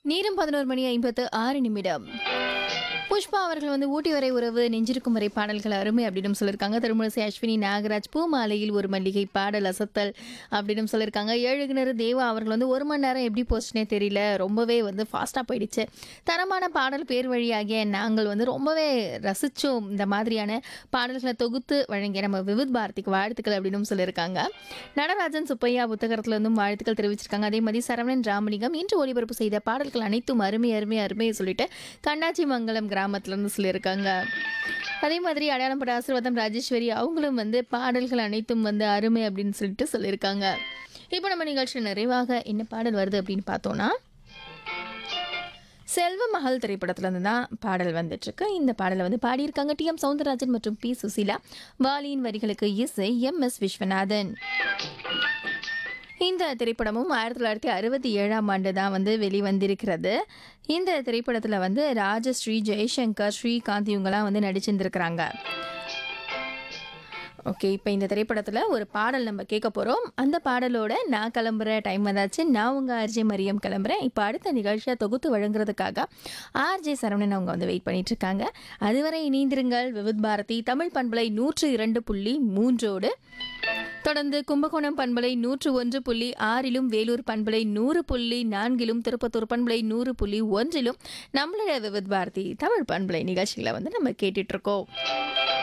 நேரம் பதினோரு மணி ஐம்பத்து ஆறு நிமிடம் புஷ்பா அவர்கள் வந்து ஊட்டி வரை உறவு நெஞ்சிருக்கும் வரை பாடல்கள் அருமை அப்படின்னு சொல்லியிருக்காங்க திருமணசி அஸ்வினி நாகராஜ் பூமாலையில் ஒரு மல்லிகை பாடல் அசத்தல் அப்படின்னு சொல்லியிருக்காங்க ஏழுகிணறு தேவா அவர்கள் வந்து ஒரு மணி நேரம் எப்படி போச்சுனே தெரியல ரொம்பவே வந்து ஃபாஸ்ட்டாக போயிடுச்சு தரமான பாடல் பேர் வழியாகிய நாங்கள் வந்து ரொம்பவே ரசித்தோம் இந்த மாதிரியான பாடல்களை தொகுத்து வழங்கிய நம்ம விவித் பாரதிக்கு வாழ்த்துக்கள் அப்படின்னு சொல்லியிருக்காங்க நடராஜன் சுப்பையா புத்தகத்தில் இருந்தும் வாழ்த்துக்கள் தெரிவிச்சிருக்காங்க அதே மாதிரி சரவணன் ராமலிங்கம் இன்று ஒளிபரப்பு செய்த பாடல்கள் அனைத்தும் அருமை அருமை அருமையை சொல்லிட்டு கண்ணாச்சி மங்கலம் கிராமத்துல இருந்து சொல்லியிருக்காங்க அதே மாதிரி அடையாளப்பட்ட ஆசீர்வாதம் ராஜேஸ்வரி அவங்களும் வந்து பாடல்கள் அனைத்தும் வந்து அருமை அப்படின்னு சொல்லிட்டு சொல்லியிருக்காங்க இப்போ நம்ம நிகழ்ச்சி நிறைவாக என்ன பாடல் வருது அப்படின்னு பார்த்தோன்னா செல்வ மகள் திரைப்படத்துல இருந்து தான் பாடல் வந்துட்டு இருக்கு இந்த பாடலை வந்து பாடியிருக்காங்க டி எம் சவுந்தரராஜன் மற்றும் பி சுசீலா வாலியின் வரிகளுக்கு இசை எம் எஸ் விஸ்வநாதன் இந்த திரைப்படமும் ஆயிரத்தி தொள்ளாயிரத்தி அறுபத்தி ஏழாம் ஆண்டு தான் வந்து வெளிவந்திருக்கிறது இந்த திரைப்படத்தில் வந்து ராஜஸ்ரீ ஜெய்சங்கர் ஸ்ரீகாந்த் இவங்கெல்லாம் வந்து நடிச்சிருந்துருக்கிறாங்க ஓகே இப்போ இந்த திரைப்படத்தில் ஒரு பாடல் நம்ம கேட்க போகிறோம் அந்த பாடலோட நான் கிளம்புற டைம் வந்தாச்சு நான் உங்கள் ஆர்ஜே மரியம் கிளம்புறேன் இப்போ அடுத்த நிகழ்ச்சியை தொகுத்து வழங்குறதுக்காக ஆர்ஜே சரவணன் அவங்க வந்து வெயிட் பண்ணிட்டு இருக்காங்க அதுவரை இணைந்திருங்கள் விவித் பாரதி தமிழ் பண்பலை நூற்று இரண்டு புள்ளி மூன்றோடு தொடர்ந்து கும்பகோணம் பண்பலை நூற்று ஒன்று புள்ளி ஆறிலும் வேலூர் பண்பலை நூறு புள்ளி நான்கிலும் திருப்பத்தூர் பண்பலை நூறு புள்ளி ஒன்றிலும் நம்மளுடைய விவித் பாரதி தமிழ் பண்பலை நிகழ்ச்சிகளை வந்து நம்ம கேட்டுட்டு இருக்கோம்